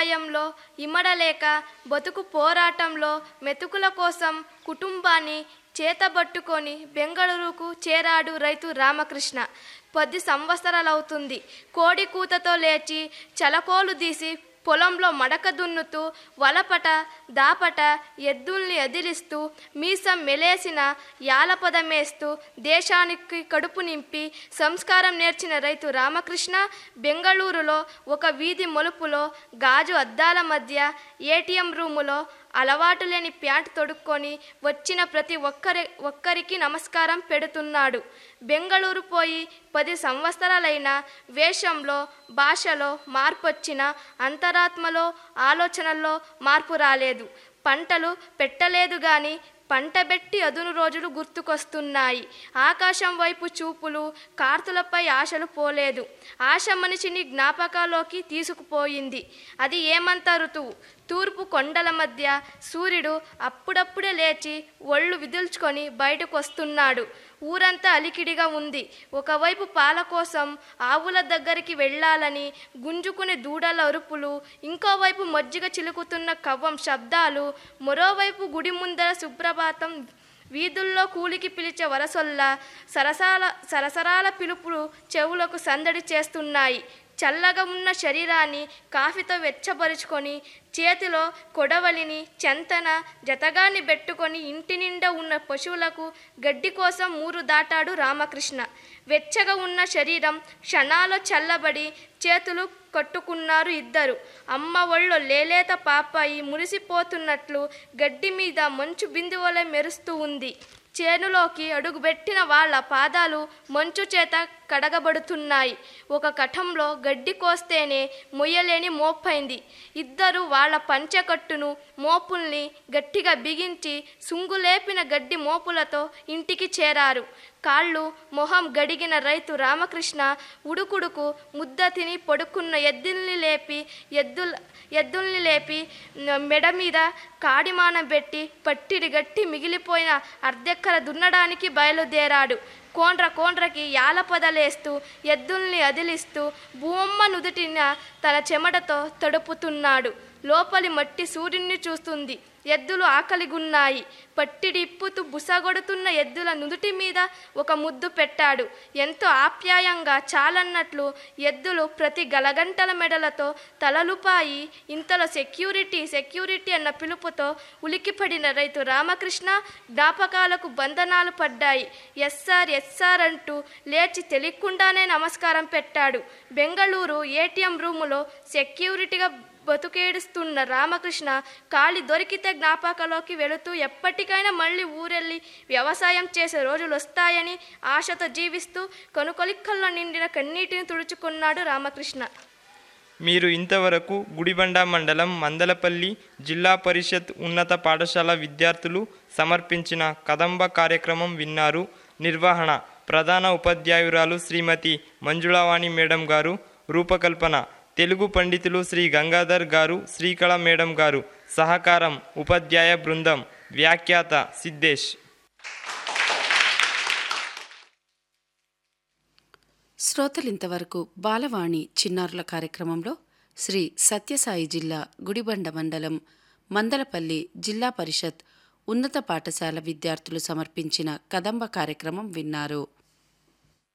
వ్యవసాయంలో ఇమడలేక బతుకు పోరాటంలో మెతుకుల కోసం కుటుంబాన్ని చేతబట్టుకొని బెంగళూరుకు చేరాడు రైతు రామకృష్ణ పది సంవత్సరాలవుతుంది కోడి కూతతో లేచి చలకోలు తీసి పొలంలో మడక దున్నుతూ వలపట దాపట ఎద్దుల్ని అదిలిస్తూ మీసం మెలేసిన యాలపదమేస్తూ దేశానికి కడుపు నింపి సంస్కారం నేర్చిన రైతు రామకృష్ణ బెంగళూరులో ఒక వీధి మలుపులో గాజు అద్దాల మధ్య ఏటీఎం రూములో అలవాటు లేని ప్యాంట్ తొడుక్కొని వచ్చిన ప్రతి ఒక్కరి ఒక్కరికి నమస్కారం పెడుతున్నాడు బెంగళూరు పోయి పది సంవత్సరాలైన వేషంలో భాషలో మార్పొచ్చిన అంతరాత్మలో ఆలోచనల్లో మార్పు రాలేదు పంటలు పెట్టలేదు గాని పంటబెట్టి అదును రోజులు గుర్తుకొస్తున్నాయి ఆకాశం వైపు చూపులు కార్తులపై ఆశలు పోలేదు ఆశ మనిషిని జ్ఞాపకాలోకి తీసుకుపోయింది అది ఏమంత ఋతువు తూర్పు కొండల మధ్య సూర్యుడు అప్పుడప్పుడే లేచి ఒళ్ళు విదుల్చుకొని బయటకు వస్తున్నాడు ఊరంతా అలికిడిగా ఉంది ఒకవైపు పాల కోసం ఆవుల దగ్గరికి వెళ్ళాలని గుంజుకునే దూడల అరుపులు ఇంకోవైపు మజ్జిగ చిలుకుతున్న కవ్వం శబ్దాలు మరోవైపు గుడి ముందర సుప్రభాతం వీధుల్లో కూలికి పిలిచే వరసొల్ల సరసాల సరసరాల పిలుపులు చెవులకు సందడి చేస్తున్నాయి చల్లగా ఉన్న శరీరాన్ని కాఫీతో వెచ్చబరుచుకొని చేతిలో కొడవలిని చెంతన జతగాన్ని పెట్టుకొని ఇంటి నిండా ఉన్న పశువులకు గడ్డి కోసం మూరు దాటాడు రామకృష్ణ వెచ్చగా ఉన్న శరీరం క్షణాలో చల్లబడి చేతులు కట్టుకున్నారు ఇద్దరు అమ్మ ఒళ్ళో లేలేత పాపాయి మురిసిపోతున్నట్లు గడ్డి మీద మంచు బిందువులే మెరుస్తూ ఉంది చేనులోకి అడుగుపెట్టిన వాళ్ళ పాదాలు మంచు చేత కడగబడుతున్నాయి ఒక కఠంలో గడ్డి కోస్తేనే మొయ్యలేని మోపైంది ఇద్దరు వాళ్ళ పంచెకట్టును మోపుల్ని గట్టిగా బిగించి సుంగులేపిన గడ్డి మోపులతో ఇంటికి చేరారు కాళ్ళు మొహం గడిగిన రైతు రామకృష్ణ ఉడుకుడుకు ముద్ద తిని పడుకున్న ఎద్దుల్ని లేపి ఎద్దుల ఎద్దుల్ని లేపి న- మెడ మీద కాడిమానం పెట్టి పట్టిడి గట్టి మిగిలిపోయిన అర్ధెక్కర దున్నడానికి బయలుదేరాడు కోండ్ర కోండ్రకి యాలపదలేస్తూ ఎద్దుల్ని అదిలిస్తూ భూమ్మ నుదుటిన తన చెమటతో తడుపుతున్నాడు లోపలి మట్టి సూర్యుని చూస్తుంది ఎద్దులు ఆకలిగున్నాయి పట్టిడి ఇప్పుతూ బుసగొడుతున్న ఎద్దుల నుదుటి మీద ఒక ముద్దు పెట్టాడు ఎంతో ఆప్యాయంగా చాలన్నట్లు ఎద్దులు ప్రతి గలగంటల మెడలతో తలలుపాయి ఇంతలో సెక్యూరిటీ సెక్యూరిటీ అన్న పిలుపుతో ఉలికిపడిన రైతు రామకృష్ణ జ్ఞాపకాలకు బంధనాలు పడ్డాయి ఎస్ఆర్ ఎస్ఆర్ అంటూ లేచి తెలియకుండానే నమస్కారం పెట్టాడు బెంగళూరు ఏటీఎం రూములో సెక్యూరిటీగా బతుకేడుస్తున్న రామకృష్ణ ఖాళీ దొరికితే జ్ఞాపకలోకి వెళుతూ ఎప్పటికైనా మళ్ళీ ఊరెళ్ళి వ్యవసాయం చేసే రోజులు వస్తాయని ఆశతో జీవిస్తూ కనుకొలిక్కల్లో నిండిన కన్నీటిని తుడుచుకున్నాడు రామకృష్ణ మీరు ఇంతవరకు గుడిబండ మండలం మందలపల్లి జిల్లా పరిషత్ ఉన్నత పాఠశాల విద్యార్థులు సమర్పించిన కదంబ కార్యక్రమం విన్నారు నిర్వహణ ప్రధాన ఉపాధ్యాయురాలు శ్రీమతి మంజుళావాణి మేడం గారు రూపకల్పన తెలుగు పండితులు శ్రీ గంగాధర్ గారు శ్రీకళ మేడం గారు సహకారం ఉపాధ్యాయ బృందం వ్యాఖ్యాత సిద్ధేష్ శ్రోతలింతవరకు బాలవాణి చిన్నారుల కార్యక్రమంలో శ్రీ సత్యసాయి జిల్లా గుడిబండ మండలం మందలపల్లి జిల్లా పరిషత్ ఉన్నత పాఠశాల విద్యార్థులు సమర్పించిన కదంబ కార్యక్రమం విన్నారు